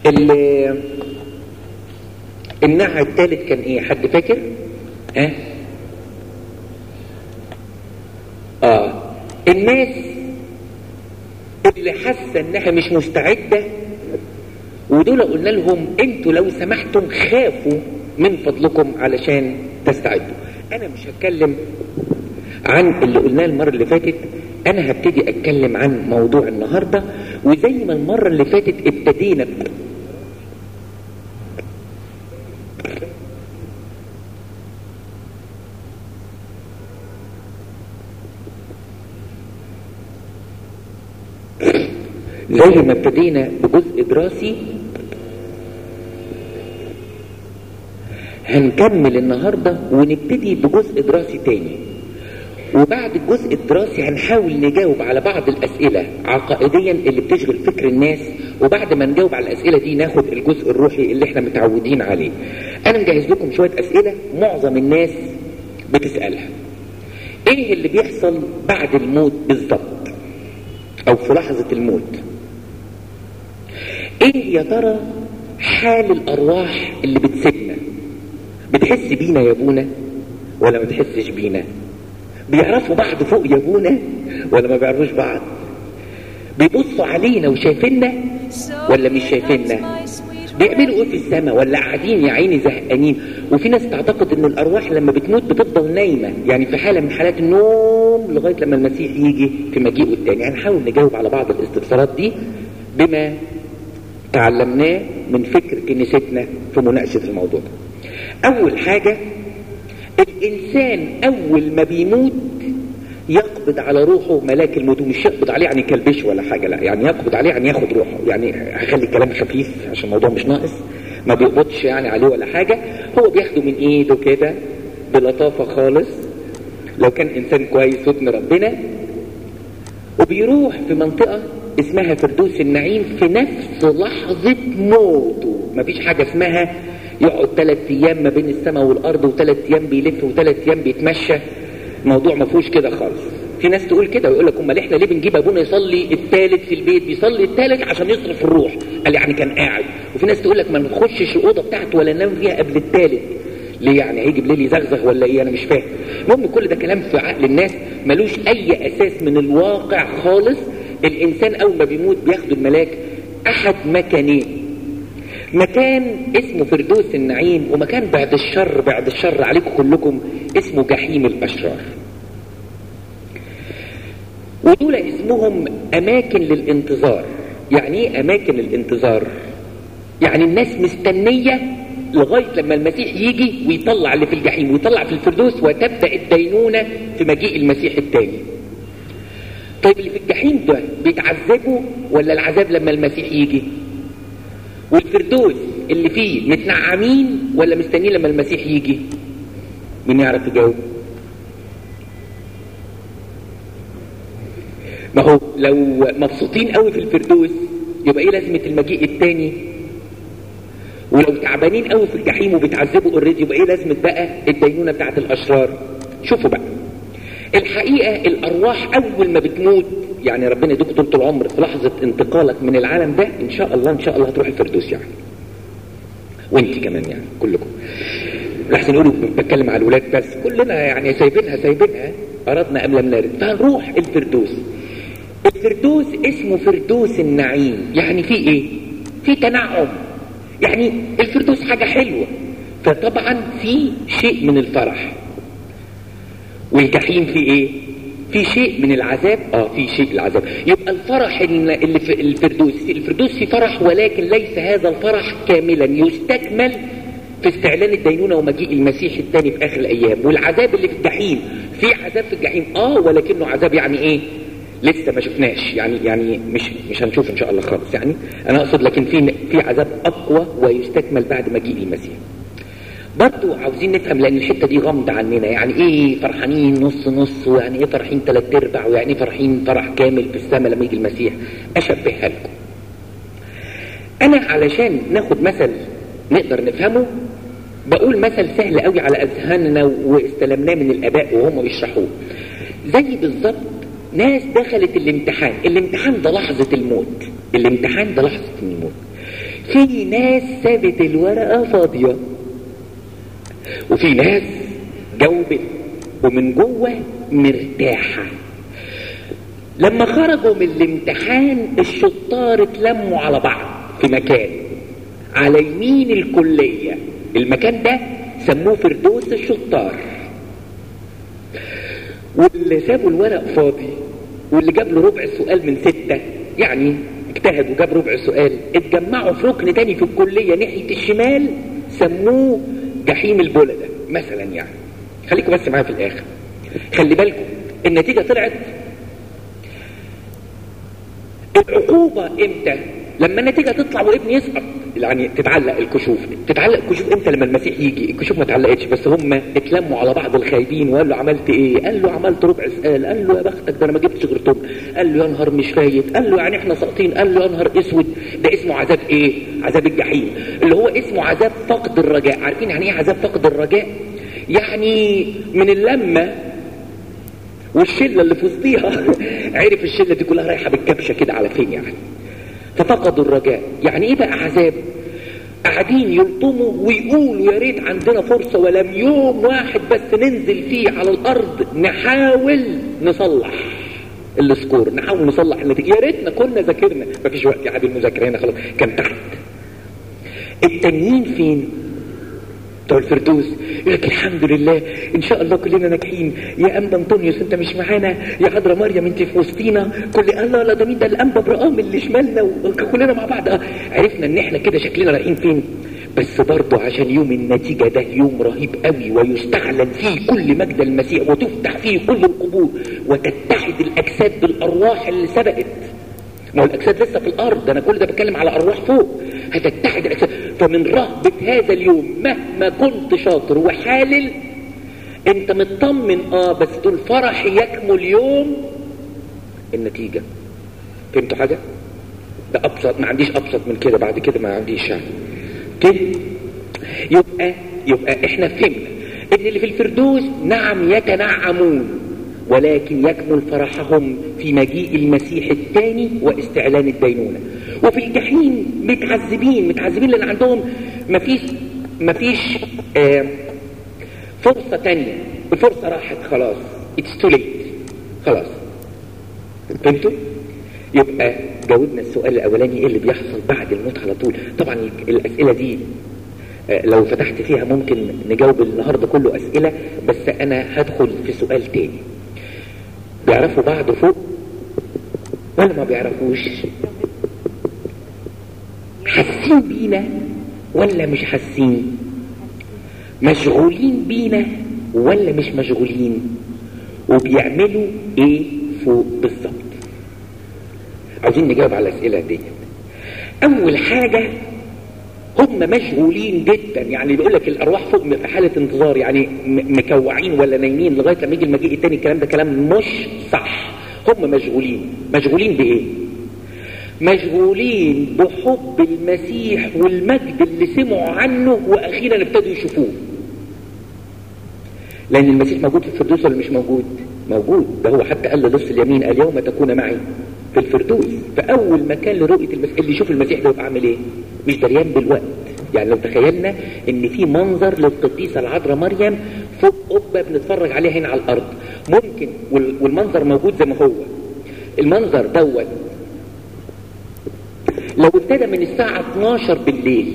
ال- النوع الثالث كان ايه حد فاكر ها اه الناس اللي حاسه انها مش مستعده ودول قلنا لهم انتوا لو سمحتم خافوا من فضلكم علشان تستعدوا انا مش هتكلم عن اللي قلناه المره اللي فاتت انا هبتدي اتكلم عن موضوع النهارده وزي ما المره اللي فاتت ابتدينا ب- زي ما ابتدينا بجزء دراسي هنكمل النهارده ونبتدي بجزء دراسي تاني وبعد الجزء الدراسي هنحاول نجاوب على بعض الأسئلة عقائديا اللي بتشغل فكر الناس وبعد ما نجاوب على الأسئلة دي ناخد الجزء الروحي اللي احنا متعودين عليه أنا مجهز لكم شوية أسئلة معظم الناس بتسألها ايه اللي بيحصل بعد الموت بالظبط او في لحظة الموت ايه يا ترى حال الارواح اللي بتسيبنا بتحس بينا يا ابونا ولا ما بتحسش بينا بيعرفوا بعض فوق يا ابونا ولا ما بيعرفوش بعض بيبصوا علينا وشايفيننا ولا مش شايفيننا بيعملوا ايه في السماء ولا قاعدين يا عيني زهقانين وفي ناس تعتقد ان الارواح لما بتموت بتفضل نايمه يعني في حاله من حالات النوم لغايه لما المسيح يجي في مجيئه الثاني هنحاول نجاوب على بعض الاستفسارات دي بما تعلمناه من فكر كنيستنا في مناقشه الموضوع ده اول حاجه الانسان اول ما بيموت يقبض على روحه ملاك الموت مش يقبض عليه يعني يكلبش ولا حاجه لا يعني يقبض عليه يعني ياخد روحه يعني هخلي الكلام خفيف عشان الموضوع مش ناقص ما بيقبضش يعني عليه ولا حاجه هو بياخده من ايده كده بلطافه خالص لو كان انسان كويس وابن ربنا وبيروح في منطقه اسمها فردوس النعيم في نفس لحظه موته مفيش حاجه اسمها يقعد ثلاث ايام ما بين السماء والارض وثلاث ايام بيلف وثلاث ايام بيتمشى الموضوع ما فيهوش كده خالص في ناس تقول كده ويقول لك امال احنا ليه بنجيب ابونا يصلي الثالث في البيت بيصلي الثالث عشان يصرف الروح قال يعني كان قاعد وفي ناس تقول لك ما نخشش الاوضه بتاعته ولا ننام فيها قبل الثالث ليه يعني هيجي بالليل يزغزغ ولا ايه انا مش فاهم المهم كل ده كلام في عقل الناس ملوش اي اساس من الواقع خالص الانسان اول ما بيموت بياخده الملاك احد مكانين مكان اسمه فردوس النعيم ومكان بعد الشر بعد الشر عليكم كلكم اسمه جحيم الاشرار ودول اسمهم اماكن للانتظار يعني ايه اماكن الانتظار يعني الناس مستنيه لغايه لما المسيح يجي ويطلع اللي في الجحيم ويطلع في الفردوس وتبدا الدينونه في مجيء المسيح الثاني طيب اللي في الجحيم ده بيتعذبوا ولا العذاب لما المسيح يجي والفردوس اللي فيه متنعمين ولا مستنيين لما المسيح يجي مين يعرف يجاوب ما هو لو مبسوطين قوي في الفردوس يبقى ايه لازمه المجيء الثاني ولو تعبانين قوي في الجحيم وبيتعذبوا اوريدي يبقى ايه لازمه بقى الدينونه بتاعت الاشرار شوفوا بقى الحقيقه الارواح اول ما بتموت يعني ربنا يديك طول العمر في لحظه انتقالك من العالم ده ان شاء الله ان شاء الله هتروح الفردوس يعني وانت كمان يعني كلكم لحسن يقولوا بتكلم على الولاد بس كلنا يعني سايبينها سايبينها اردنا ام لم نرد فهنروح الفردوس الفردوس اسمه فردوس النعيم يعني في ايه في تنعم يعني الفردوس حاجة حلوة فطبعا في شيء من الفرح والجحيم في ايه في شيء من العذاب اه في شيء العذاب يبقى الفرح اللي في الفردوس الفردوس في فرح ولكن ليس هذا الفرح كاملا يستكمل في استعلان الدينونة ومجيء المسيح الثاني في آخر الأيام والعذاب اللي في الجحيم في عذاب في الجحيم اه ولكنه عذاب يعني ايه لسه ما شفناش يعني يعني مش مش هنشوف ان شاء الله خالص يعني انا اقصد لكن في في عذاب اقوى ويستكمل بعد مجيء المسيح برضو عاوزين نفهم لان الحته دي غامضه عننا يعني ايه فرحانين نص نص ويعني ايه فرحين ثلاث ارباع ويعني ايه فرحين فرح كامل في السماء لما يجي المسيح اشبهها لكم انا علشان ناخد مثل نقدر نفهمه بقول مثل سهل قوي على اذهاننا واستلمناه من الاباء وهم يشرحوه زي بالظبط ناس دخلت الامتحان الامتحان ده لحظة الموت الامتحان ده لحظة الموت في ناس سابت الورقة فاضية وفي ناس جاوبت ومن جوه مرتاحة لما خرجوا من الامتحان الشطار اتلموا على بعض في مكان على يمين الكلية المكان ده سموه فردوس الشطار واللي سابوا الورق فاضي واللي جاب له ربع سؤال من ستة يعني اجتهد وجاب ربع سؤال اتجمعوا في ركن تاني في الكلية ناحية الشمال سموه جحيم البلدة مثلا يعني خليكم بس معايا في الاخر خلي بالكم النتيجة طلعت العقوبة امتى لما النتيجة تطلع وابني يسقط يعني تتعلق الكشوف تتعلق الكشوف امتى لما المسيح يجي الكشوف ما اتعلقتش بس هم اتلموا على بعض الخايبين وقال له عملت ايه قال له عملت ربع سؤال قال له يا بختك ده انا ما جبتش غير طب قال له يا نهار مش فايت قال له يعني احنا ساقطين قال له يا نهار اسود ده اسمه عذاب ايه عذاب الجحيم اللي هو اسمه عذاب فقد الرجاء عارفين يعني ايه عذاب فقد الرجاء يعني من اللمه والشله اللي في وسطيها عرف الشله دي كلها رايحه بالكبشه كده على فين يعني ففقدوا الرجاء يعني ايه بقى عذاب قاعدين يلطموا ويقولوا يا ريت عندنا فرصة ولم يوم واحد بس ننزل فيه على الأرض نحاول نصلح السكور نحاول نصلح النتيجة يا ريتنا كنا ذاكرنا مفيش وقت يا عادل المذاكرة هنا خلاص كان تحت التانيين فين بتوع الفردوس يقول لك الحمد لله ان شاء الله كلنا ناجحين يا انبا انطونيوس انت مش معانا يا حضره مريم انت في وسطينا كل الله لا ده مين ده الانبا برقام اللي شمالنا وكلنا مع بعض اه عرفنا ان احنا كده شكلنا رايحين فين بس برضه عشان يوم النتيجة ده يوم رهيب قوي ويستعلن فيه كل مجد المسيح وتفتح فيه كل القبور وتتحد الأجساد بالأرواح اللي سبقت ما هو الأجساد لسه في الأرض أنا كل ده بتكلم على أرواح فوق هتتحد الأجساد فمن رهبة هذا اليوم مهما كنت شاطر وحالل انت مطمن اه بس تقول فرحي يكمل يوم النتيجة فهمتوا حاجة؟ ده أبسط ما عنديش أبسط من كده بعد كده ما عنديش يعني كده يبقى يبقى احنا فهمنا ان اللي في الفردوس نعم يتنعمون ولكن يكمل فرحهم في مجيء المسيح الثاني واستعلان الدينونة وفي الجحيم متعذبين متعذبين لان عندهم مفيش مفيش آه فرصة تانية الفرصة راحت خلاص اتس تو ليت خلاص فهمتوا؟ يبقى جاوبنا السؤال الاولاني ايه اللي بيحصل بعد الموت على طول طبعا الاسئله دي لو فتحت فيها ممكن نجاوب النهارده كله اسئله بس انا هدخل في سؤال تاني بيعرفوا بعض فوق ولا ما بيعرفوش حاسين بينا ولا مش حاسين مشغولين بينا ولا مش مشغولين وبيعملوا ايه فوق بالظبط عاوزين نجاوب على الاسئله دي اول حاجه هم مشغولين جدا يعني بيقول لك الارواح فوق في حاله انتظار يعني مكوعين ولا نايمين لغايه لما يجي المجيء التاني الكلام ده كلام مش صح هم مشغولين مشغولين بايه مشغولين بحب المسيح والمجد اللي سمعوا عنه واخيرا ابتدوا يشوفوه لان المسيح موجود في الفردوس ولا مش موجود موجود ده هو حتى قال لنص اليمين اليوم تكون معي في الفردوس فاول مكان لرؤيه المسيح اللي يشوف المسيح ده يبقى عامل ايه مش دريان بالوقت يعني لو تخيلنا ان في منظر للقديسه العذراء مريم فوق قبه بنتفرج عليها هنا على الارض ممكن والمنظر موجود زي ما هو المنظر دوت لو ابتدى من الساعة 12 بالليل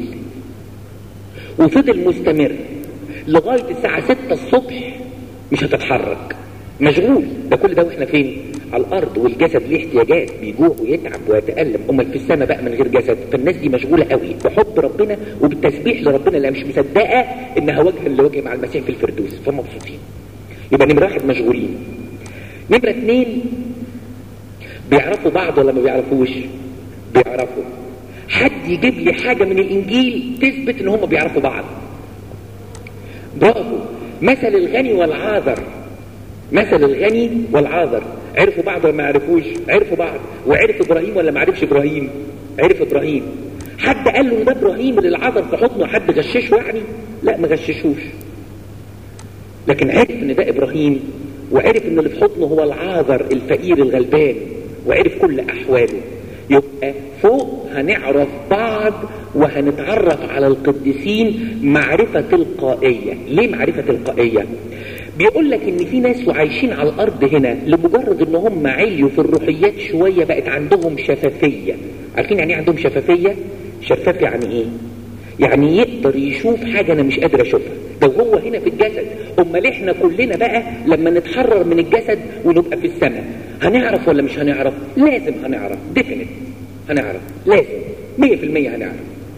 وفضل مستمر لغاية الساعة 6 الصبح مش هتتحرك مشغول ده كل ده واحنا فين على الارض والجسد ليه احتياجات بيجوع ويتعب ويتألم امال في السماء بقى من غير جسد فالناس دي مشغولة قوي بحب ربنا وبالتسبيح لربنا اللي مش مصدقة انها وجها لوجه مع المسيح في الفردوس فمبسوطين يبقى نمرة واحد مشغولين نمرة اتنين بيعرفوا بعض ولا ما بيعرفوش بيعرفوا حد يجيب لي حاجة من الانجيل تثبت ان هم بيعرفوا بعض برافو مثل الغني والعاذر مثل الغني والعاذر عرفوا بعض ولا ما عرفوش عرفوا بعض وعرف ابراهيم ولا ما عرفش ابراهيم عرف ابراهيم حد قال له ده ابراهيم اللي العذر في حضنه حد غششه يعني لا ما غششوش لكن عرف ان ده ابراهيم وعرف ان اللي في حضنه هو العاذر الفقير الغلبان وعرف كل احواله يبقى فوق هنعرف بعض بعض وهنتعرف على القديسين معرفة تلقائية ليه معرفة تلقائية بيقول لك ان في ناس وعايشين على الارض هنا لمجرد ان هم عليوا في الروحيات شوية بقت عندهم شفافية عارفين يعني ايه عندهم شفافية شفاف يعني ايه يعني يقدر يشوف حاجة انا مش قادر اشوفها ده هو هنا في الجسد امال احنا كلنا بقى لما نتحرر من الجسد ونبقى في السماء هنعرف ولا مش هنعرف لازم هنعرف ديفينيت هنعرف لازم مية في المية هنعرف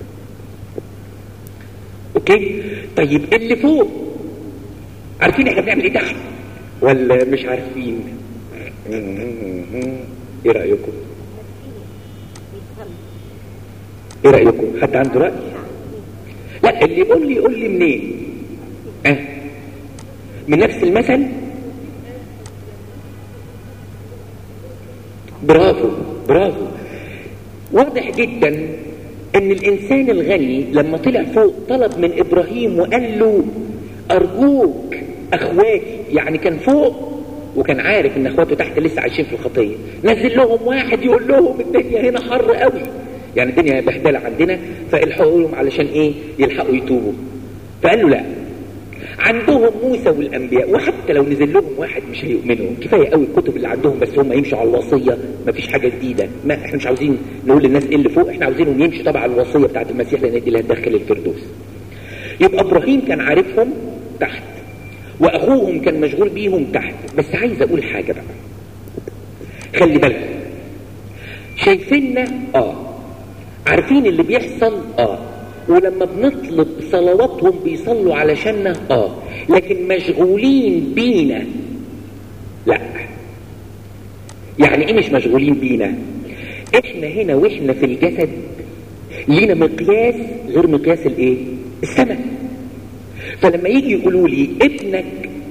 اوكي طيب اللي فوق عارفين احنا بنعمل ايه تحت ولا مش عارفين ايه رأيكم ايه رأيكم حد عنده رأي لا اللي يقول لي يقول لي منين اه من نفس المثل برافو برافو واضح جدا ان الانسان الغني لما طلع فوق طلب من ابراهيم وقال له ارجوك اخواتي يعني كان فوق وكان عارف ان اخواته تحت لسه عايشين في الخطيه نزل لهم واحد يقول لهم الدنيا هنا حر قوي يعني الدنيا بهدله عندنا فالحقوا لهم علشان ايه يلحقوا يتوبوا فقال له لا عندهم موسى والانبياء وحتى لو نزل لهم واحد مش هيؤمنوا كفايه قوي الكتب اللي عندهم بس هم يمشوا على الوصيه مفيش حاجه جديده ما احنا مش عاوزين نقول للناس ايه اللي فوق احنا عاوزينهم يمشوا طبعا الوصيه بتاعت المسيح لان دي اللي هتدخل الفردوس يبقى ابراهيم كان عارفهم تحت واخوهم كان مشغول بيهم تحت بس عايز اقول حاجه بقى خلي بالكم شايفيننا اه عارفين اللي بيحصل اه ولما بنطلب صلواتهم بيصلوا علشاننا اه لكن مشغولين بينا لا يعني ايه مش مشغولين بينا احنا هنا واحنا في الجسد لينا مقياس غير مقياس الايه السماء فلما يجي يقولوا لي ابنك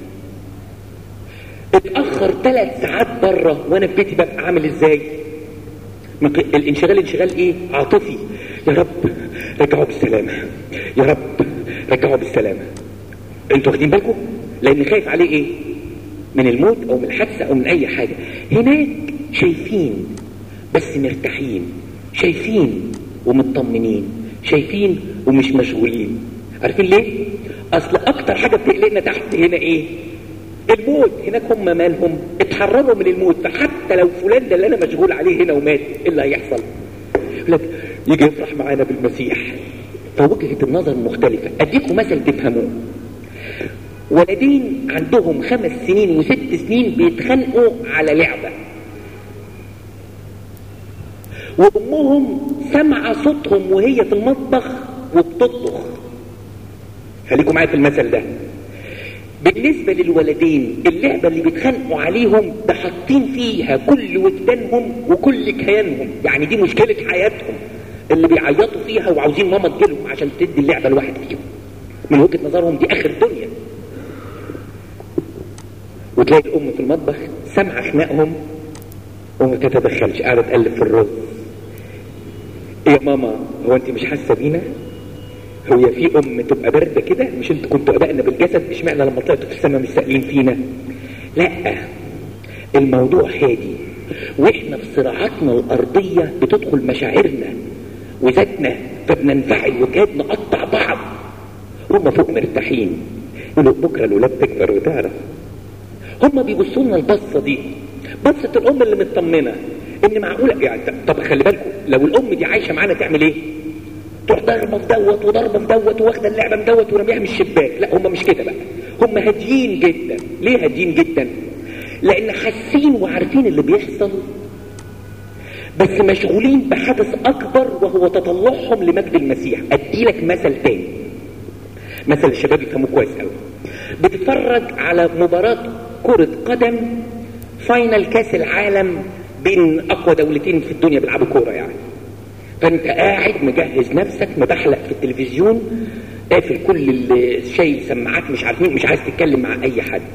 اتاخر ثلاث ساعات بره وانا في بيتي ببقى عامل ازاي مق... الانشغال انشغال ايه عاطفي يا رب رجعوا بالسلامة يا رب رجعوا بالسلامة انتوا واخدين بالكم لان خايف عليه ايه من الموت او من الحادثة او من اي حاجة هناك شايفين بس مرتاحين شايفين ومطمنين شايفين ومش مشغولين عارفين ليه اصل اكتر حاجة بتقلقنا تحت هنا ايه الموت هناك هم مالهم اتحرروا من الموت فحتى لو فلان ده اللي انا مشغول عليه هنا ومات ايه اللي هيحصل يقول لك يجي يفرح معانا بالمسيح فوجهة النظر مختلفة اديكم مثل تفهموه ولدين عندهم خمس سنين وست سنين بيتخانقوا على لعبة وامهم سمع صوتهم وهي في المطبخ وبتطبخ خليكم معايا في المثل ده بالنسبة للولدين اللعبة اللي بيتخانقوا عليهم ده حاطين فيها كل وجدانهم وكل كيانهم يعني دي مشكلة حياتهم اللي بيعيطوا فيها وعاوزين ماما تجيلهم عشان تدي اللعبة لواحد فيهم من وجهة نظرهم دي اخر الدنيا وتلاقي الام في المطبخ سامعة خناقهم وما تتدخلش قاعدة تقلب في الرز ايه يا ماما هو انت مش حاسة بينا هو في ام تبقى بارده كده مش انتوا كنتوا ابائنا بالجسد اشمعنى لما طلعتوا في السماء مش سائلين فينا لا الموضوع هادي واحنا في صراعاتنا الارضيه بتدخل مشاعرنا وذاتنا فبننفعل وكاد نقطع بعض هم فوق مرتاحين يقولوا بكره الولاد تكبر وتعرف هم بيبصوا لنا البصه دي بصه الام اللي مطمنه ان معقوله يعني طب خلي بالكم لو الام دي عايشه معانا تعمل ايه؟ تروح ضربه في دوت وضربه في دوت واخده اللعبه من دوت ورميها من الشباك لا هم مش كده بقى هم هاديين جدا ليه هاديين جدا لان حاسين وعارفين اللي بيحصل بس مشغولين بحدث اكبر وهو تطلعهم لمجد المسيح ادي لك مثل تاني مثل الشباب يفهموه كويس قوي بتتفرج على مباراة كرة قدم فاينل كاس العالم بين اقوى دولتين في الدنيا بيلعبوا كورة يعني فانت قاعد مجهز نفسك مبحلق في التلفزيون قافل كل اللي شايل سماعات مش عارف مين مش عايز تتكلم مع اي حد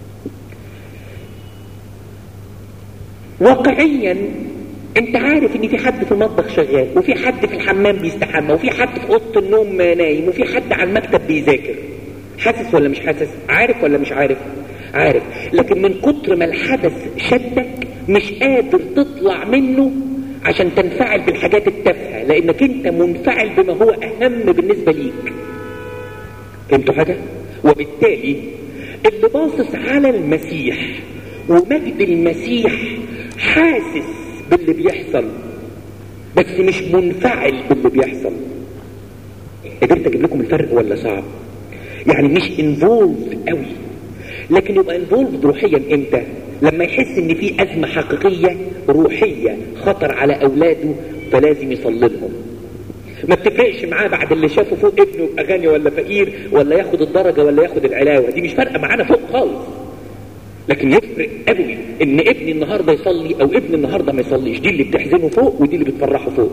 واقعيا انت عارف ان في حد في المطبخ شغال وفي حد في الحمام بيستحمى وفي حد في اوضه النوم نايم وفي حد على المكتب بيذاكر حاسس ولا مش حاسس عارف ولا مش عارف عارف لكن من كتر ما الحدث شدك مش قادر تطلع منه عشان تنفعل بالحاجات التافهة لانك انت منفعل بما هو اهم بالنسبة ليك فهمتوا حاجة وبالتالي اللي باصص على المسيح ومجد المسيح حاسس باللي بيحصل بس مش منفعل باللي بيحصل قدرت اجيب لكم الفرق ولا صعب يعني مش انفولد قوي لكن يبقى انفولد روحيا امتى لما يحس ان في ازمه حقيقيه روحيه خطر على اولاده فلازم يصلي لهم ما بتفرقش معاه بعد اللي شافه فوق ابنه يبقى غني ولا فقير ولا ياخد الدرجه ولا ياخد العلاوه دي مش فارقه معانا فوق خالص لكن يفرق قوي ان ابني النهارده يصلي او ابني النهارده ما يصليش دي اللي بتحزنه فوق ودي اللي بتفرحه فوق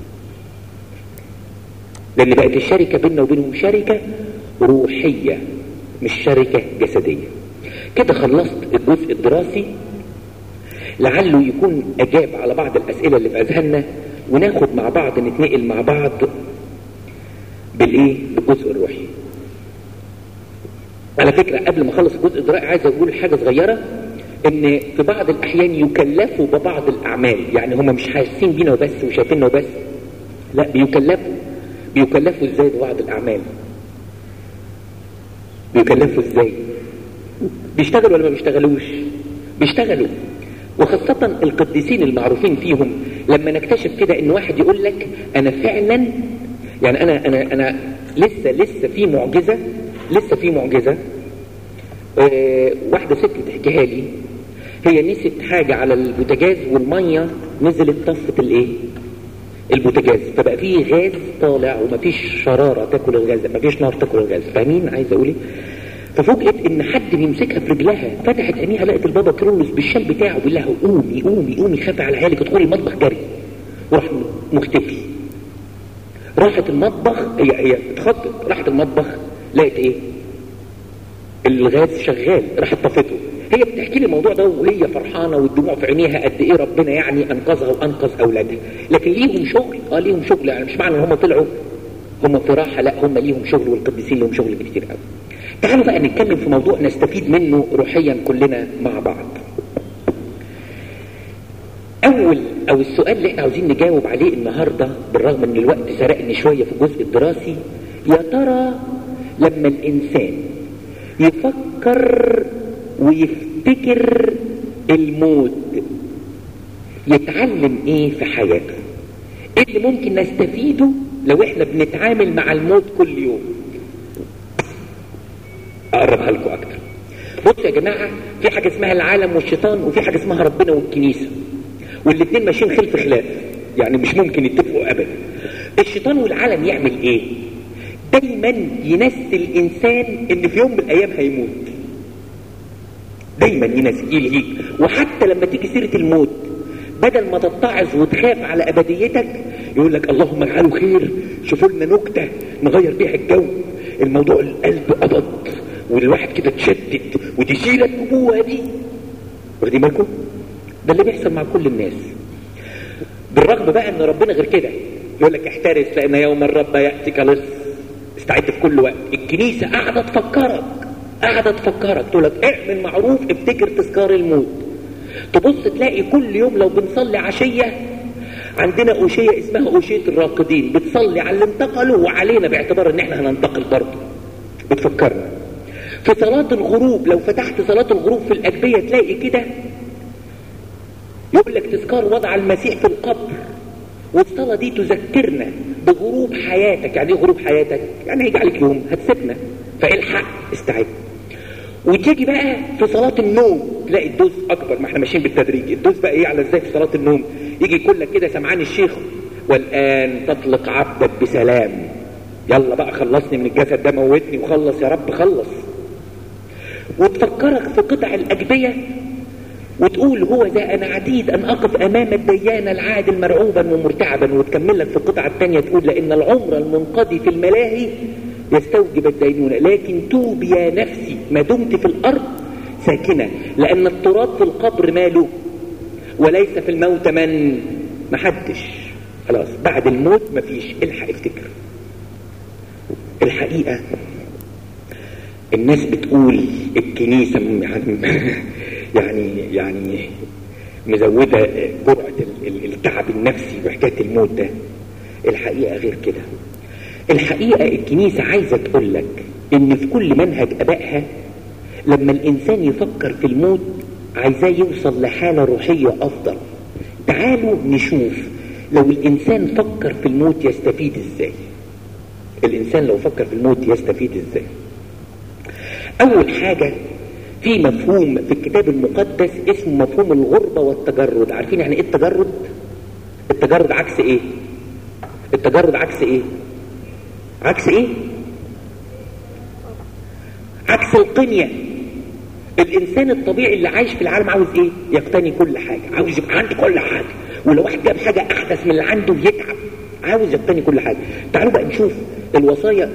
لان بقت الشركه بيننا وبينهم شركه روحيه مش شركه جسديه كده خلصت الجزء الدراسي لعله يكون اجاب على بعض الاسئله اللي في اذهاننا وناخد مع بعض نتنقل مع بعض بالايه بالجزء الروحي على فكرة قبل ما اخلص الجزء الدراسي عايز اقول حاجة صغيرة ان في بعض الاحيان يكلفوا ببعض الاعمال يعني هم مش حاسين بينا وبس وشايفيننا وبس لا بيكلفوا بيكلفوا ازاي ببعض الاعمال بيكلفوا ازاي بيشتغلوا ولا ما بيشتغلوش بيشتغلوا وخاصة القديسين المعروفين فيهم لما نكتشف كده ان واحد يقول لك انا فعلا يعني انا انا انا لسه لسه في معجزة لسه في معجزة آه واحدة ست بتحكيها لي هي نسيت حاجة على البوتاجاز والمية نزلت طفت الايه البوتاجاز فبقى فيه غاز طالع ومفيش شرارة تاكل الغاز مفيش نار تاكل الغاز فاهمين عايز اقول ايه ففوجئت ان حد بيمسكها في رجلها فتحت عينيها لقت البابا كرولوس بالشال بتاعه بيقول لها قومي قومي قومي خافي على عيالك ادخلي المطبخ جري وراح مختفي راحت المطبخ هي هي اتخضت راحت المطبخ لقيت ايه الغاز شغال راحت طفته هي بتحكي لي الموضوع ده وهي فرحانه والدموع في عينيها قد ايه ربنا يعني انقذها وانقذ اولادها لكن ليهم شغل اه ليهم شغل يعني مش معنى ان هم طلعوا هم في راحه لا هم ليهم شغل والقديسين لهم شغل كتير قوي تعالوا بقى نتكلم في موضوع نستفيد منه روحيا كلنا مع بعض اول او السؤال اللي احنا عاوزين نجاوب عليه النهارده بالرغم ان الوقت سرقني شويه في الجزء الدراسي يا ترى لما الانسان يفكر ويفتكر الموت يتعلم ايه في حياته ايه اللي ممكن نستفيده لو احنا بنتعامل مع الموت كل يوم اقربها لكم اكتر بصوا يا جماعه في حاجه اسمها العالم والشيطان وفي حاجه اسمها ربنا والكنيسه والاثنين ماشيين خلف خلاف يعني مش ممكن يتفقوا ابدا الشيطان والعالم يعمل ايه دايما ينسي الانسان ان في يوم من الايام هيموت دايما ينسي يلهيك وحتى لما تيجي سيره الموت بدل ما تتعظ وتخاف على ابديتك يقول لك اللهم اجعله خير شوفوا لنا نكته نغير بيها الجو الموضوع القلب قبض والواحد كده اتشدد ودي سيره النبوه دي واخدين بالكم؟ ده اللي بيحصل مع كل الناس بالرغم بقى ان ربنا غير كده يقول لك احترس لان يوم الرب ياتي كلص استعد في كل وقت الكنيسه قاعده تفكرك قاعده تفكرك تقول لك اعمل معروف افتكر تذكار الموت تبص تلاقي كل يوم لو بنصلي عشيه عندنا أوشية اسمها أوشية الراقدين بتصلي على اللي انتقلوا وعلينا باعتبار ان احنا هننتقل برضه بتفكرنا في صلاة الغروب لو فتحت صلاة الغروب في الأجبية تلاقي كده يقول لك تذكار وضع المسيح في القبر والصلاة دي تذكرنا بغروب حياتك يعني ايه غروب حياتك يعني هيجي عليك يوم هتسيبنا فالحق استعد وتيجي بقى في صلاة النوم تلاقي الدوز أكبر ما احنا ماشيين بالتدريج الدوز بقى ايه على ازاي في صلاة النوم يجي يقول لك كده سمعان الشيخ والآن تطلق عبدك بسلام يلا بقى خلصني من الجسد ده موتني وخلص يا رب خلص وتفكرك في قطع الأجبية وتقول هو ذا أنا عديد أن أقف أمام الديان العادل مرعوبا ومرتعبا وتكمل لك في القطعة الثانية تقول لأن العمر المنقضي في الملاهي يستوجب الدينونة لكن توب يا نفسي ما دمت في الأرض ساكنة لأن التراب في القبر ماله وليس في الموت من محدش خلاص بعد الموت مفيش الحق افتكر الحقيقة الناس بتقول الكنيسة يعني يعني يعني مزودة جرعة التعب النفسي وحكاية الموت ده الحقيقة غير كده الحقيقة الكنيسة عايزة تقول لك ان في كل منهج ابائها لما الانسان يفكر في الموت عايزاه يوصل لحالة روحية افضل تعالوا نشوف لو الانسان فكر في الموت يستفيد ازاي الانسان لو فكر في الموت يستفيد ازاي اول حاجة في مفهوم في الكتاب المقدس اسمه مفهوم الغربة والتجرد عارفين يعني ايه التجرد التجرد عكس ايه التجرد عكس ايه عكس ايه عكس القنية الانسان الطبيعي اللي عايش في العالم عاوز ايه يقتني كل حاجة عاوز يبقى عنده كل حاجة ولو واحد جاب حاجة احدث من اللي عنده يتعب عاوز يقتني كل حاجة تعالوا بقى نشوف الوصايا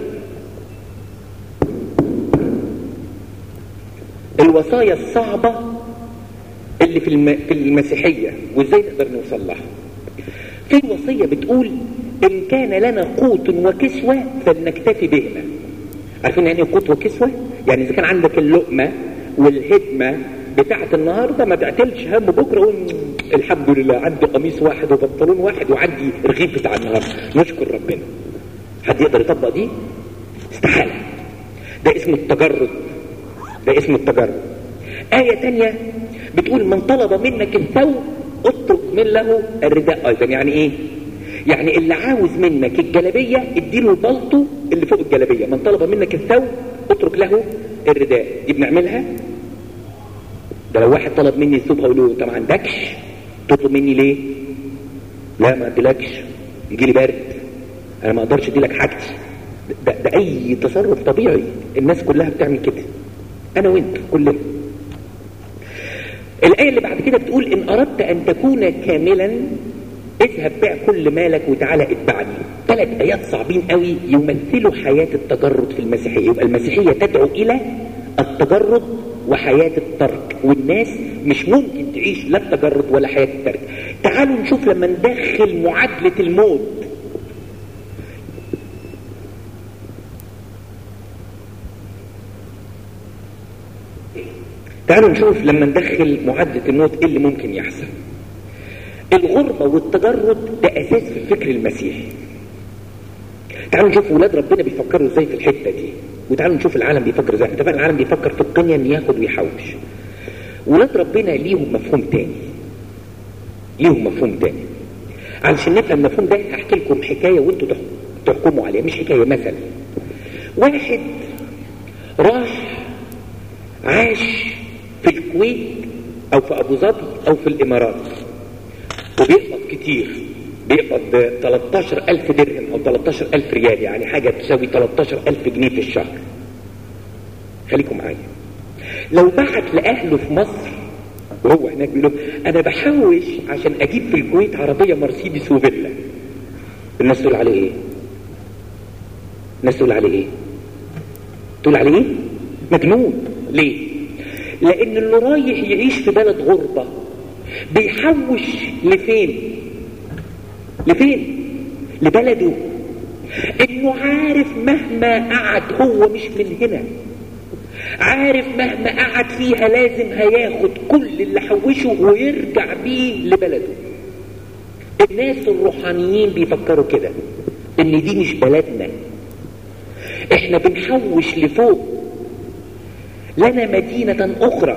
الوصايا الصعبة اللي في الم... في المسيحية وازاي نقدر نوصل لها في وصية بتقول ان كان لنا قوت وكسوة فلنكتفي بهما عارفين يعني قوت وكسوة يعني اذا كان عندك اللقمة والهدمة بتاعة النهاردة ما تعتلش هم بكرة قول الحمد لله عندي قميص واحد وبنطلون واحد وعندي رغيف بتاع النهاردة نشكر ربنا حد يقدر يطبق دي استحالة ده اسمه التجرد ده اسمه التجرد آية تانية بتقول من طلب منك الثوب اترك من له الرداء ايضا يعني ايه يعني اللي عاوز منك الجلبية اديله البلطو اللي فوق الجلبية من طلب منك الثوب اترك له الرداء دي بنعملها ده لو واحد طلب مني الثوب هقول له انت ما عندكش تطلب مني ليه لا ما اديلكش يجي لي برد انا ما اقدرش اديلك حاجتي ده, ده اي تصرف طبيعي الناس كلها بتعمل كده انا وانت كلنا الآية اللي بعد كده بتقول إن أردت أن تكون كاملا اذهب بيع كل مالك وتعالى اتبعني ثلاث آيات صعبين قوي يمثلوا حياة التجرد في المسيحية يبقى المسيحية تدعو إلى التجرد وحياة الترك والناس مش ممكن تعيش لا التجرد ولا حياة الترك تعالوا نشوف لما ندخل معادلة الموت تعالوا نشوف لما ندخل معادلة الموت ايه اللي ممكن يحصل الغربة والتجرد ده اساس في الفكر المسيحي تعالوا نشوف ولاد ربنا بيفكروا ازاي في الحتة دي وتعالوا نشوف العالم بيفكر ازاي اتفقنا العالم بيفكر في القنية ان ياخد ويحوش ولاد ربنا ليهم مفهوم تاني ليهم مفهوم تاني علشان نفهم المفهوم ده هحكي لكم حكاية وانتوا تحكموا عليها مش حكاية مثلا واحد راح عاش في الكويت او في ابو ظبي او في الامارات وبيقبض كتير بيقبض 13 الف درهم او 13 الف ريال يعني حاجة تساوي 13 الف جنيه في الشهر خليكم معايا لو بعت لاهله في مصر وهو هناك بيقول انا بحوش عشان اجيب في الكويت عربية مرسيدس وفيلا الناس تقول عليه ايه الناس تقول عليه ايه تقول عليه ايه مجنون ليه لان اللي رايح يعيش في بلد غربة بيحوش لفين لفين لبلده انه عارف مهما قعد هو مش من هنا عارف مهما قعد فيها لازم هياخد كل اللي حوشه ويرجع بيه لبلده الناس الروحانيين بيفكروا كده ان دي مش بلدنا احنا بنحوش لفوق لنا مدينة أخرى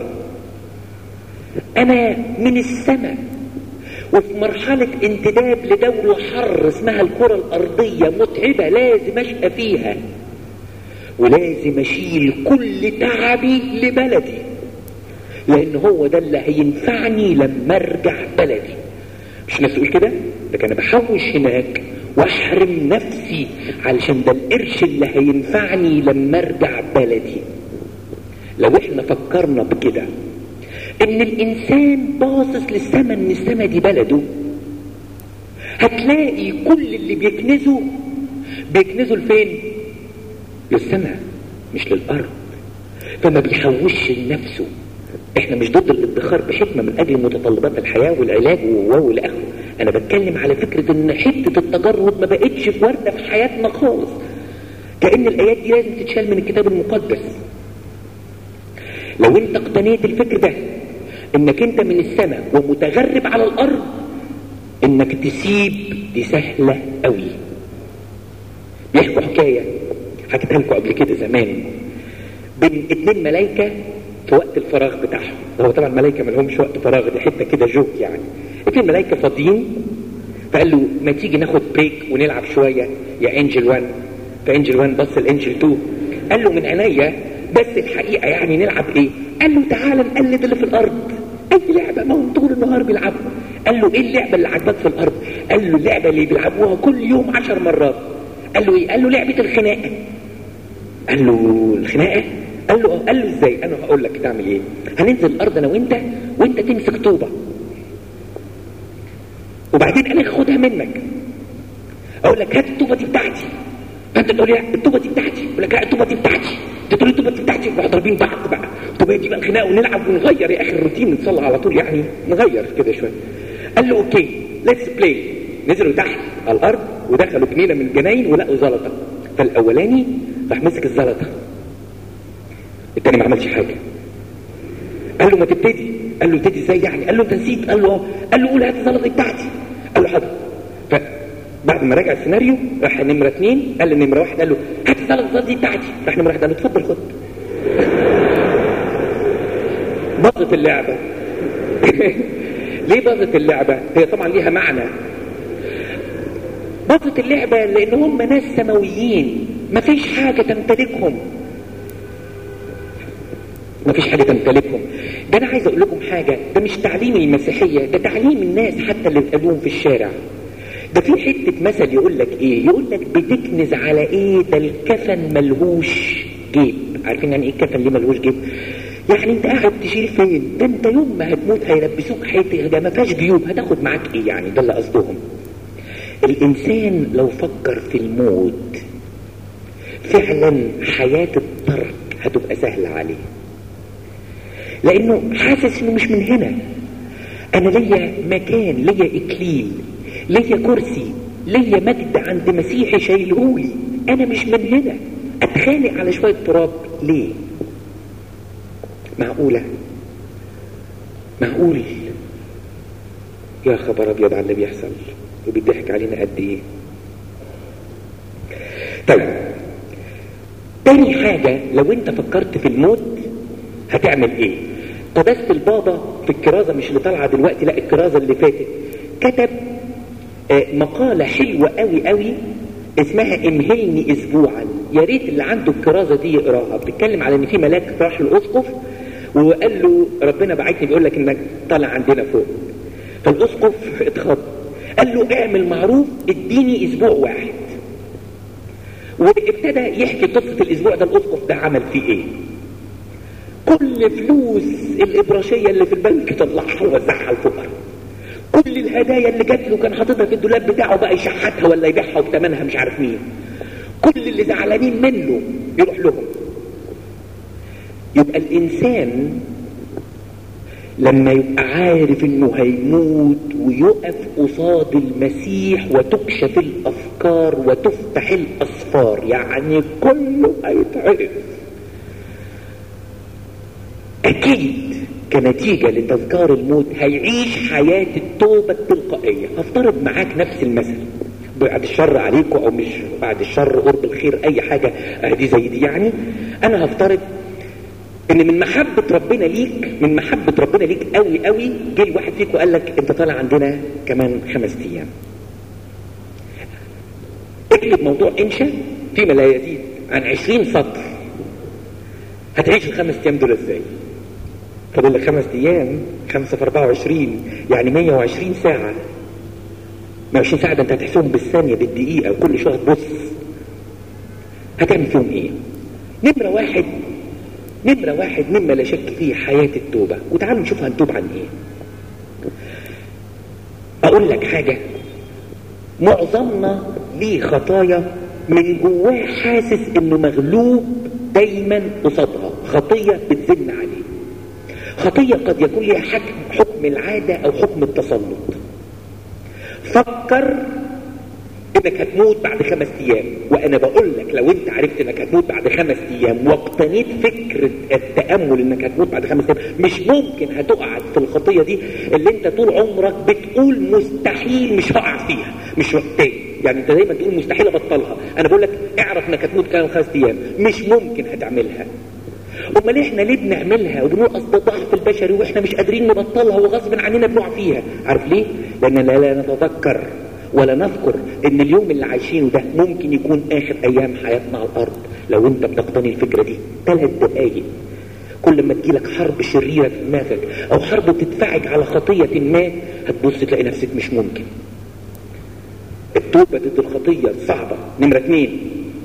أنا من السماء وفي مرحلة انتداب لدولة حر اسمها الكرة الأرضية متعبة لازم أشقى فيها ولازم أشيل كل تعبي لبلدي لأن هو ده اللي هينفعني لما أرجع بلدي مش ناس تقول كده ده كان بحوش هناك واحرم نفسي علشان ده القرش اللي هينفعني لما ارجع بلدي لو احنا فكرنا بكده ان الانسان باصص للسما ان السما دي بلده هتلاقي كل اللي بيكنزه بيكنزه لفين للسما مش للارض فما بيحوش لنفسه احنا مش ضد الادخار بحكمه من اجل متطلبات الحياه والعلاج وواو لاخره انا بتكلم على فكره ان حته التجرد ما بقتش في ورده في حياتنا خالص كان الايات دي لازم تتشال من الكتاب المقدس لو انت اقتنيت الفكر ده انك انت من السماء ومتغرب على الارض انك تسيب دي سهلة قوي بيحكوا حكاية حكيتها لكم قبل كده زمان بين اتنين ملايكة في وقت الفراغ بتاعهم هو طبعا الملايكة ما لهمش وقت فراغ دي حتة كده جوك يعني اتنين ملايكة فاضيين فقال له ما تيجي ناخد بريك ونلعب شوية يا انجل 1 فانجل 1 بص الانجل 2 قال له من عينيا بس الحقيقة يعني نلعب ايه قال له تعالى نقلد اللي في الارض اي لعبة ما هم طول النهار بيلعبوا قال له ايه اللعبة اللي عجبك في الارض قال له اللعبة اللي بيلعبوها كل يوم عشر مرات قال له ايه قال له لعبة الخناقة قال له الخناقة قال له قال له ازاي انا هقول لك تعمل ايه هننزل الارض انا وانت وانت تمسك طوبة وبعدين انا اخدها منك اقول لك هات الطوبة دي بتاعتي فانت تقول لي الطوبة دي بتاعتي اقول لك لا الطوبة دي بتاعتي انت تقول لي الطوبة دي بتاعتي نروح ضاربين بعض بقى الطوبة دي بقى خناقه ونلعب ونغير يا اخي الروتين نتصلى على طول يعني نغير كده شويه قال له اوكي ليتس بلاي نزلوا تحت على الارض ودخلوا جنينه من الجناين ولقوا زلطه فالاولاني راح مسك الزلطه التاني ما عملش حاجه قال له ما تبتدي قال له ابتدي ازاي يعني قال له انت نسيت قال له اه قال له قول هات الزلطه بتاعتي قال له حاضر فبعد ما راجع السيناريو راح نمره اثنين قال لنمره واحد قال له هات الزلطه دي بتاعتي راح نمره واحد قال له اتفضل خد باظت اللعبه ليه باظت اللعبه هي طبعا ليها معنى باظت اللعبه لان هم ناس سماويين مفيش حاجه تمتلكهم مفيش حاجه تمتلكهم ده انا عايز اقول لكم حاجه ده مش تعليم المسيحيه ده تعليم الناس حتى اللي بيقابلوهم في الشارع ده في حته مثل يقول لك ايه يقول لك بتكنز على ايه ده الكفن ملهوش جيب عارفين يعني ايه الكفن ليه ملهوش جيب يعني انت قاعد تشيل فين ده انت يوم ما هتموت هيلبسوك حته ده ما فيهاش جيوب هتاخد معاك ايه يعني ده اللي قصدهم الانسان لو فكر في الموت فعلا حياة الترك هتبقى سهلة عليه لانه حاسس انه مش من هنا انا ليا مكان ليا اكليل ليا كرسي ليا مجد عند مسيحي شايلهولي انا مش من هنا اتخانق على شوية تراب ليه معقولة معقول يا خبر ابيض على اللي بيحصل وبيضحك علينا قد ايه طيب تاني حاجة لو انت فكرت في الموت هتعمل ايه قداسة البابا في الكرازة مش اللي طالعة دلوقتي لا الكرازة اللي فاتت كتب آه مقالة حلوة قوي قوي اسمها امهلني اسبوعا يا ريت اللي عنده الكرازة دي يقراها بتتكلم على ان في ملاك راح للاسقف وقال له ربنا بعتني بيقول لك انك طالع عندنا فوق فالاسقف اتخض قال له اعمل معروف اديني اسبوع واحد وابتدى يحكي قصة الاسبوع ده الاسقف ده عمل فيه ايه كل فلوس الابراشية اللي في البنك طلعها ووزعها على الفقراء كل الهدايا اللي جات له كان حاططها في الدولاب بتاعه بقى يشحتها ولا يبيعها وبثمنها مش عارف مين كل اللي زعلانين منه يروح لهم يبقى الانسان لما يبقى عارف انه هيموت ويقف قصاد المسيح وتكشف الافكار وتفتح الاسفار يعني كله هيتعرف اكيد كنتيجة لتذكار الموت هيعيش حياة التوبة التلقائية هفترض معاك نفس المثل بعد الشر عليكم او مش بعد الشر قرب الخير اي حاجة دي زي دي يعني انا هفترض ان من محبة ربنا ليك من محبة ربنا ليك قوي قوي جه الواحد فيكم وقال لك انت طالع عندنا كمان خمس ايام اكتب موضوع انشا فيما لا يزيد عن عشرين سطر هتعيش الخمس ايام دول ازاي فاضل لك خمس ايام خمسة في 24 يعني 120 ساعة 120 ساعة ده انت هتحسبهم بالثانية بالدقيقة وكل شوية تبص هتعمل فيهم ايه نمرة واحد نمرة واحد مما لا شك فيه حياة التوبة وتعالوا نشوف هنتوب عن ايه اقول لك حاجة معظمنا ليه خطايا من جواه حاسس انه مغلوب دايما قصادها خطية بتزن عليه خطية قد يكون لها حكم حكم العادة او حكم التسلط فكر انك هتموت بعد خمس ايام وانا بقول لك لو انت عرفت انك هتموت بعد خمس ايام واقتنيت فكرة التأمل انك هتموت بعد خمس ايام مش ممكن هتقع في الخطية دي اللي انت طول عمرك بتقول مستحيل مش هقع فيها مش وقتين يعني انت دايما تقول مستحيل ابطلها انا بقول لك اعرف انك هتموت كمان خمس ايام مش ممكن هتعملها امال احنا ليه بنعملها وبنقول اصل ده ضعف البشري واحنا مش قادرين نبطلها وغصب عننا بنقع فيها عارف ليه لان لا, لا نتذكر ولا نذكر ان اليوم اللي عايشينه ده ممكن يكون اخر ايام حياتنا على الارض لو انت بتقتني الفكره دي ثلاث دقايق كل ما تجيلك حرب شريره في دماغك او حرب تدفعك على خطيه ما هتبص تلاقي نفسك مش ممكن التوبه ضد الخطيه صعبه نمره اثنين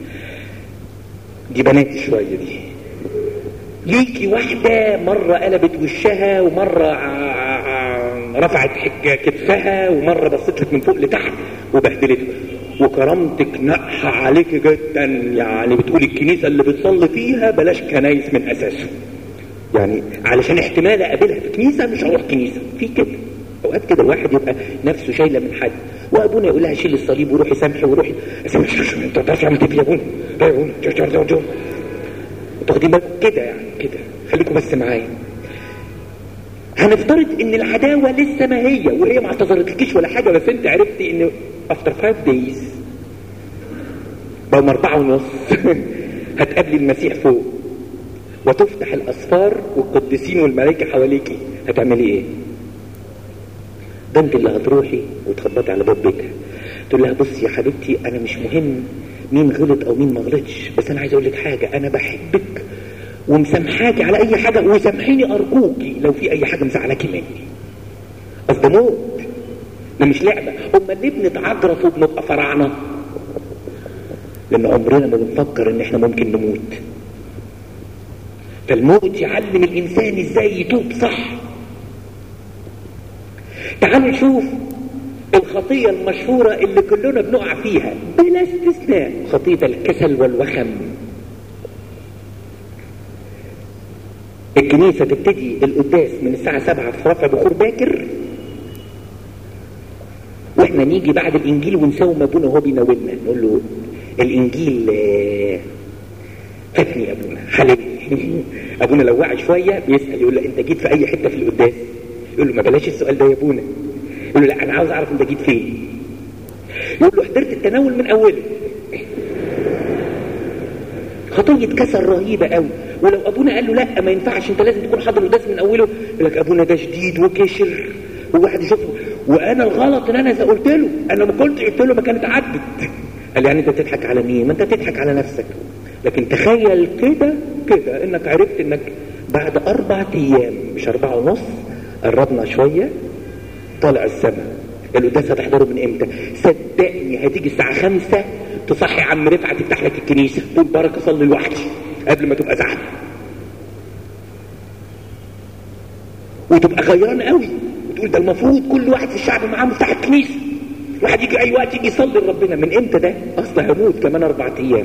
دي بناتي شويه دي ليكي واحدة مرة قلبت وشها ومرة رفعت حجة كتفها ومرة بصت لك من فوق لتحت وبهدلتك وكرامتك نقحة عليك جدا يعني بتقول الكنيسة اللي بتصلي فيها بلاش كنايس من أساسه يعني علشان احتمال اقابلها في كنيسة مش هروح كنيسة في كده اوقات كده الواحد يبقى نفسه شايله من حد وابونا يقول لها شيل الصليب وروحي سامحي وروحي انت تعرف عملت ايه يا ابونا يا ابونا واخدين بالكم كده يعني كده خليكم بس معايا هنفترض ان العداوه لسه ما هي وهي ما اعتذرتلكيش ولا حاجه بس انت عرفتي ان افتر فايف دايز بقوا اربعه ونص هتقابلي المسيح فوق وتفتح الاسفار والقديسين والملائكه حواليكي هتعملي ايه؟ ده انت اللي هتروحي وتخبطي على باب بيتها تقول لها بصي يا حبيبتي انا مش مهم مين غلط او مين ما غلطش بس انا عايز اقول لك حاجه انا بحبك ومسامحاكي على اي حاجه وسامحيني ارجوكي لو في اي حاجه مزعلاكي مني اصل ده موت ده مش لعبه امال ليه بنتعجرف وبنبقى فراعنه لان عمرنا ما بنفكر ان احنا ممكن نموت فالموت يعلم الانسان ازاي يتوب صح تعالوا نشوف الخطية المشهورة اللي كلنا بنقع فيها بلا استثناء خطية الكسل والوخم الكنيسة تبتدي القداس من الساعة سبعة في رفع بخور باكر واحنا نيجي بعد الانجيل ونساوم ابونا وهو بيناولنا نقول له الانجيل فاتني يا ابونا حلمني ابونا لو وعى شويه بيسال يقول له انت جيت في اي حته في القداس يقول له ما بلاش السؤال ده يا ابونا يقول له لا انا عاوز اعرف انت جيت فين يقول له حضرت التناول من اوله خطية كسل رهيبة قوي ولو ابونا قال له لا ما ينفعش انت لازم تكون حاضر القداس من اوله يقول لك ابونا ده شديد وكشر وواحد يشوفه وانا الغلط ان انا اذا قلت له انا ما كنت قلت له ما كانت عدت قال يعني انت تضحك على مين ما انت تضحك على نفسك لكن تخيل كده كده انك عرفت انك بعد اربع ايام مش اربعة ونص قربنا شوية طالع السماء القداس هتحضره من امتى صدقني هتيجي الساعة خمسة تصحي عم رفعت تفتح لك الكنيسة تقول بركة صلي لوحدي قبل ما تبقى زحمة وتبقى غيران قوي وتقول ده المفروض كل واحد في الشعب معاه مفتاح الكنيسة واحد يجي اي وقت يجي يصلي لربنا من امتى ده اصلا هموت كمان اربع ايام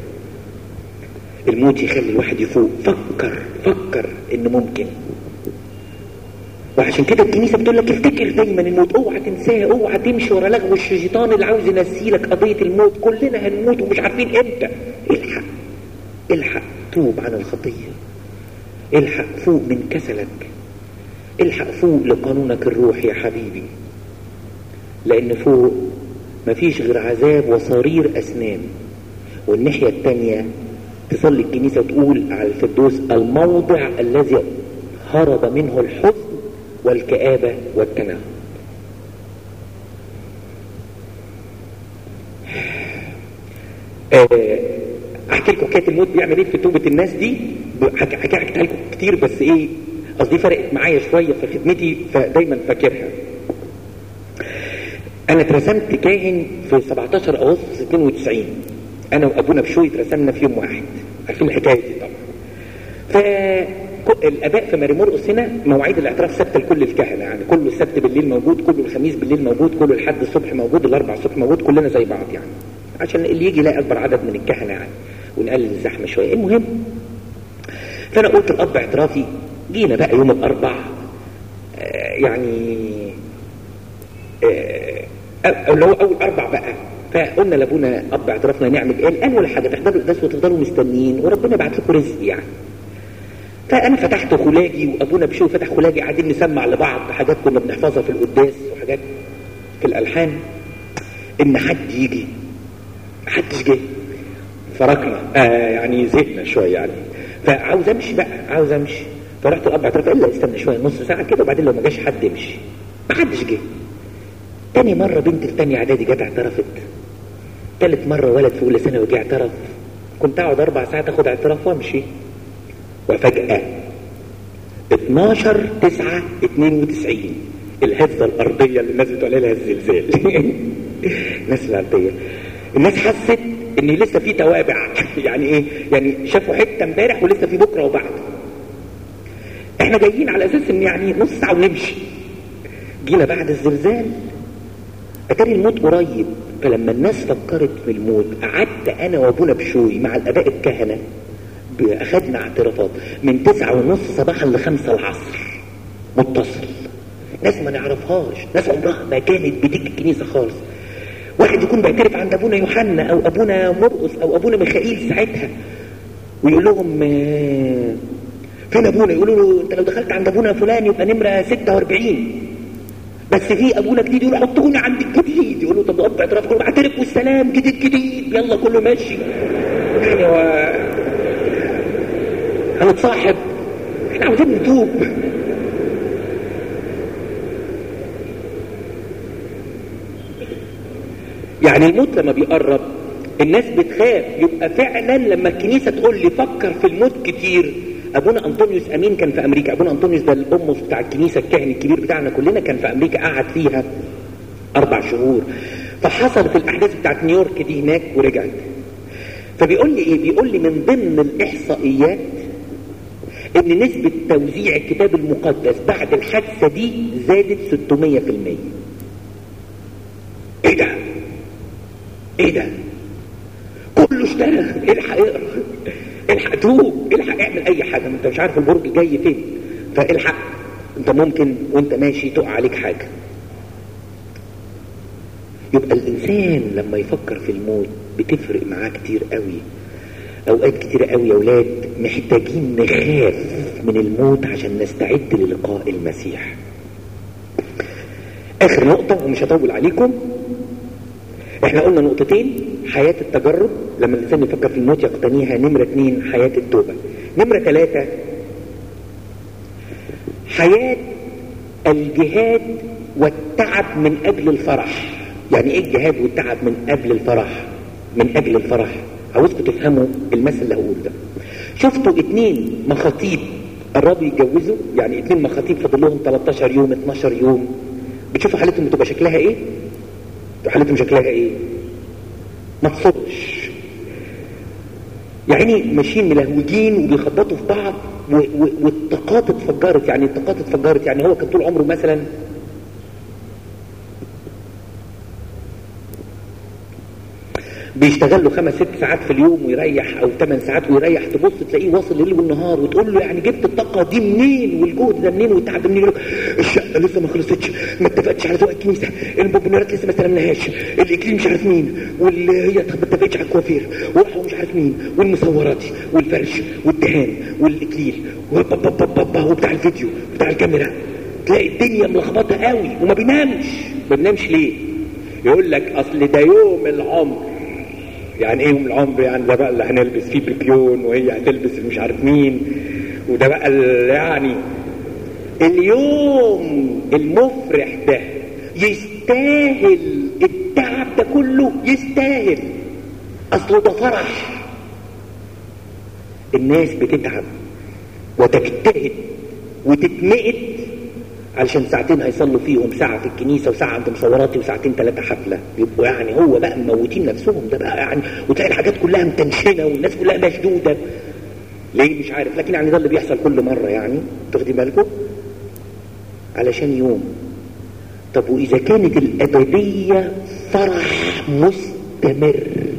الموت يخلي الواحد يفوق فكر فكر ان ممكن وعشان كده الكنيسه بتقول لك افتكر دايما الموت اوعى تنساه اوعى تمشي ورا لغو الشيطان اللي عاوز ينسيلك قضيه الموت كلنا هنموت ومش عارفين امتى الحق الحق توب عن الخطيه الحق فوق من كسلك الحق فوق لقانونك الروحي يا حبيبي لان فوق مفيش غير عذاب وصرير اسنان والناحيه الثانيه تصلي الكنيسه تقول على الفردوس الموضع الذي هرب منه الحزن والكآبة والتناهب احكي لكم حكايه الموت بيعمل ايه في توبه الناس دي حكيتها لكم كتير بس ايه قصدي فرقت معايا شويه في خدمتي فدايما فاكرها انا اترسمت كاهن في 17 اغسطس 92 انا وابونا بشوي اترسمنا في يوم واحد عارفين الحكايه دي طبعا ف الاباء في ماري مرقس هنا مواعيد الاعتراف ثابته لكل الكهنه يعني كله السبت بالليل موجود كله الخميس بالليل موجود كله الحد الصبح موجود الاربع الصبح موجود كلنا زي بعض يعني عشان اللي يجي يلاقي اكبر عدد من الكهنه يعني ونقلل الزحمه شويه المهم فانا قلت الاب اعترافي جينا بقى يوم الاربع آه يعني آه اللي هو اول اربع بقى فقلنا لابونا اب اعترافنا نعمل ايه قال ولا حاجه تحضروا القداس وتفضلوا مستنيين وربنا يبعت لكم رزق يعني فانا فتحت خلاجي وابونا بشوي فتح خلاجي قاعدين نسمع لبعض حاجات كنا بنحفظها في القداس وحاجات في الالحان ان حد يجي محدش جه فركنا آه يعني زهقنا شويه يعني فعاوز امشي بقى عاوز امشي فرحت الاب اعترف قال لا استنى شويه نص ساعه كده وبعدين لو ما جاش حد امشي محدش جه تاني مرة بنت في تانية اعدادي جت اعترفت تالت مرة ولد في اولى ثانوي جه اعترف كنت اقعد اربع ساعات اخد اعتراف وامشي وفجأة 12 9 92 الهزة الارضية اللي الناس بتقول لها الزلزال الناس الارضية الناس حست ان لسه في توابع يعني ايه يعني شافوا حتة امبارح ولسه في بكرة وبعد احنا جايين على اساس ان يعني نص ساعة ونمشي جينا بعد الزلزال اتاري الموت قريب فلما الناس فكرت في الموت قعدت انا وابونا بشوي مع الاباء الكهنه اخدنا اعترافات من تسعة ونص صباحا لخمسة العصر متصل ناس ما نعرفهاش ناس عمرها ما كانت بتيجي الكنيسة خالص واحد يكون بيعترف عند ابونا يوحنا او ابونا مرقس او ابونا ميخائيل ساعتها ويقول لهم فين ابونا يقولوا له انت لو دخلت عند ابونا فلان يبقى نمرة 46 بس في ابونا جديد يقول حطوني عند الجديد يقول له طب اب اعتراف كله بعترف والسلام جديد جديد يلا كله ماشي يعني هو هنتصاحب احنا عاوزين نتوب يعني الموت لما بيقرب الناس بتخاف يبقى فعلا لما الكنيسه تقول لي فكر في الموت كتير ابونا انطونيوس امين كان في امريكا ابونا انطونيوس ده الامس بتاع الكنيسه الكاهن الكبير بتاعنا كلنا كان في امريكا قعد فيها اربع شهور فحصلت الاحداث بتاعت نيويورك دي هناك ورجعت فبيقول لي ايه بيقول لي من ضمن الاحصائيات ان نسبة توزيع الكتاب المقدس بعد الحادثة دي زادت 600% ايه ده ايه ده كله اشتغل الحق اقرا الحق توب الحق اعمل اي حاجه ما انت مش عارف البرج جاي فين فالحق انت ممكن وانت ماشي تقع عليك حاجه يبقى الانسان لما يفكر في الموت بتفرق معاه كتير قوي اوقات كتير قوي يا اولاد محتاجين نخاف من الموت عشان نستعد للقاء المسيح اخر نقطه ومش هطول عليكم احنا قلنا نقطتين حياة التجرب لما الإنسان يفكر في الموت يقتنيها نمرة اتنين حياة التوبة نمرة ثلاثة حياة الجهاد والتعب من أجل الفرح يعني ايه الجهاد والتعب من أجل الفرح من أجل الفرح عاوزكم تفهموا المثل اللي هقوله ده شفتوا اتنين مخاطيب قربوا يتجوزوا يعني اتنين مخاطيب فاضل لهم 13 يوم 12 يوم بتشوفوا حالتهم بتبقى شكلها ايه حالتهم شكلها ايه ما تصدش يعني ماشيين ملهوجين وبيخبطوا في بعض و... و... والطاقات اتفجرت يعني الطاقات اتفجرت يعني هو كان طول عمره مثلا بيشتغل له خمس ست ساعات في اليوم ويريح او ثمان ساعات ويريح تبص تلاقيه واصل ليل والنهار وتقول له يعني جبت الطاقه دي منين والجهد ده منين والتعب ده منين يقول لك الشقه لسه ما خلصتش ما اتفقتش على ذوق الكنيسه المبنيات لسه ما استلمناهاش الاكليل مش عارف مين واللي هي ما اتفقتش على الكوافير وراحوا مش عارف مين والمصورات والفرش والدهان والاكليل وبتاع الفيديو وبتاع الكاميرا تلاقي الدنيا ملخبطه قوي وما بينامش ما بينامش ليه يقول لك اصل ده يوم العمر يعني ايه يوم العمر يعني ده بقى اللي هنلبس فيه بيبيون وهي هتلبس مش عارف مين وده بقى يعني اليوم المفرح ده يستاهل التعب ده كله يستاهل اصله ده فرح الناس بتتعب وتجتهد وتتمقت علشان ساعتين هيصلوا فيهم ساعة في الكنيسة وساعة عند مصوراتي وساعتين ثلاثة حفلة يبقوا يعني هو بقى مموتين نفسهم ده بقى يعني وتلاقي الحاجات كلها متنشنة والناس كلها مشدودة ليه مش عارف لكن يعني ده اللي بيحصل كل مرة يعني تاخدي بالكم علشان يوم طب وإذا كانت الأبدية فرح مستمر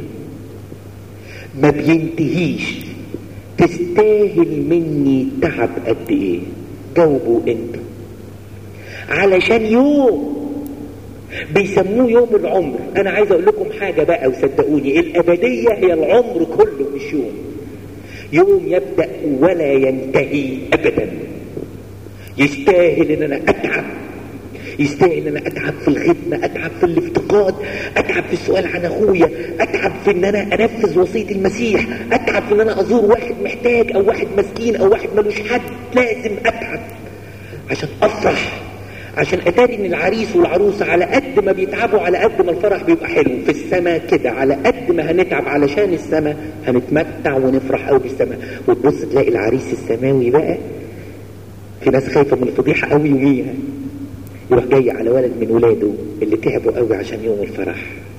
ما بينتهيش تستاهل مني تعب قد ايه جاوبوا انتوا علشان يوم بيسموه يوم العمر انا عايز اقول لكم حاجة بقى وصدقوني الابدية هي العمر كله مش يوم يوم يبدأ ولا ينتهي ابدا يستاهل ان انا اتعب يستاهل ان انا اتعب في الخدمة اتعب في الافتقاد اتعب في السؤال عن اخويا اتعب في ان انا انفذ وصية المسيح اتعب في ان انا ازور واحد محتاج او واحد مسكين او واحد ملوش حد لازم اتعب عشان افرح عشان اتاري ان العريس والعروسة على قد ما بيتعبوا على قد ما الفرح بيبقى حلو في السماء كده على قد ما هنتعب علشان السماء هنتمتع ونفرح قوي بالسماء وتبص تلاقي العريس السماوي بقى في ناس خايفة من الفضيحة قوي يوميها يروح جاي على ولد من ولاده اللي تعبوا قوي عشان يوم الفرح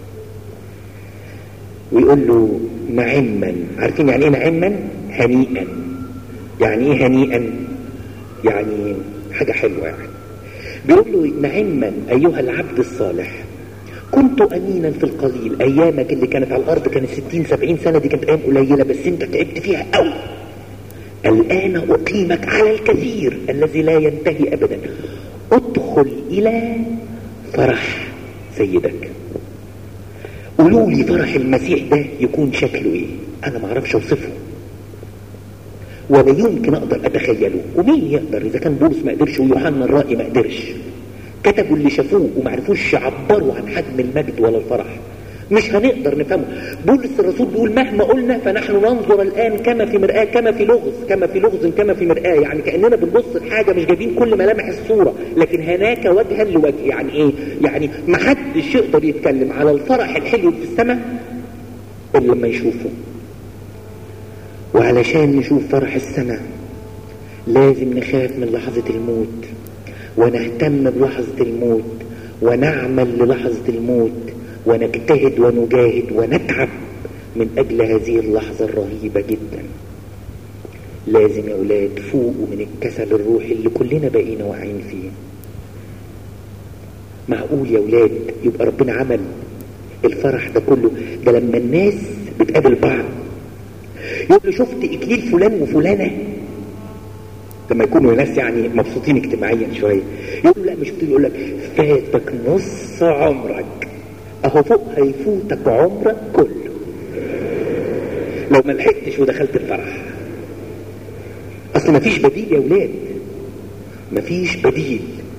ويقول له نعما عارفين يعني ايه نعما هنيئا يعني ايه هنيئا يعني حاجة حلوة يعني بيقول له نعما ايها العبد الصالح كنت امينا في القليل ايامك اللي كانت على الارض كانت 60 70 سنه دي كانت ايام قليله بس انت تعبت فيها قوي الان اقيمك على الكثير الذي لا ينتهي ابدا ادخل الى فرح سيدك قولوا لي فرح المسيح ده يكون شكله ايه انا ما اعرفش اوصفه ولا يمكن اقدر اتخيله ومين يقدر اذا كان بولس ما قدرش ويوحنا الرائي ما قدرش كتبوا اللي شافوه وما عرفوش يعبروا عن حجم المجد ولا الفرح مش هنقدر نفهمه بولس الرسول بيقول مهما قلنا فنحن ننظر الان كما في مرآة كما في لغز كما في لغز كما في مرآة يعني كأننا بنبص لحاجة مش جايبين كل ملامح الصورة لكن هناك وجها لوجه يعني ايه يعني ما حدش يقدر يتكلم على الفرح الحلو في السماء الا لما يشوفه وعلشان نشوف فرح السماء لازم نخاف من لحظة الموت ونهتم بلحظة الموت ونعمل للحظة الموت ونجتهد ونجاهد ونتعب من أجل هذه اللحظة الرهيبة جدا لازم يا أولاد فوقوا من الكسل الروحي اللي كلنا بقينا واقعين فيه معقول يا أولاد يبقى ربنا عمل الفرح ده كله ده لما الناس بتقابل بعض يقول له شفت إكليل فلان وفلانة لما يكونوا ناس يعني مبسوطين اجتماعيا شوية يقول له لا مش يقول لك فاتك نص عمرك اهو فوق هيفوتك عمرك كله لو ما لحقتش ودخلت الفرح اصل مفيش بديل يا ولاد مفيش بديل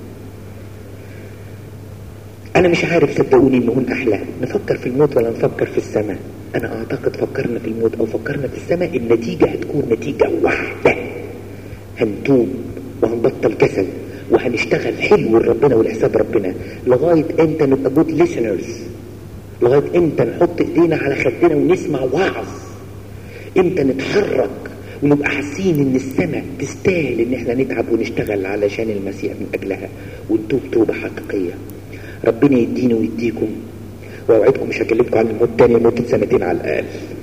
انا مش عارف صدقوني انه احلى نفكر في الموت ولا نفكر في السماء انا اعتقد فكرنا في الموت او فكرنا في السماء النتيجة هتكون نتيجة واحدة هنتوب وهنبطل كسل وهنشتغل حلو لربنا ولحساب ربنا لغاية امتى نبقى جود ليسنرز لغاية امتى نحط ايدينا على خدنا ونسمع وعظ امتى نتحرك ونبقى حاسين ان السماء تستاهل ان احنا نتعب ونشتغل علشان المسيح من اجلها ونتوب توبة حقيقية ربنا يدينا ويديكم واوعدكم مش هكلمكم عن الموت تاني ممكن سنتين على الاقل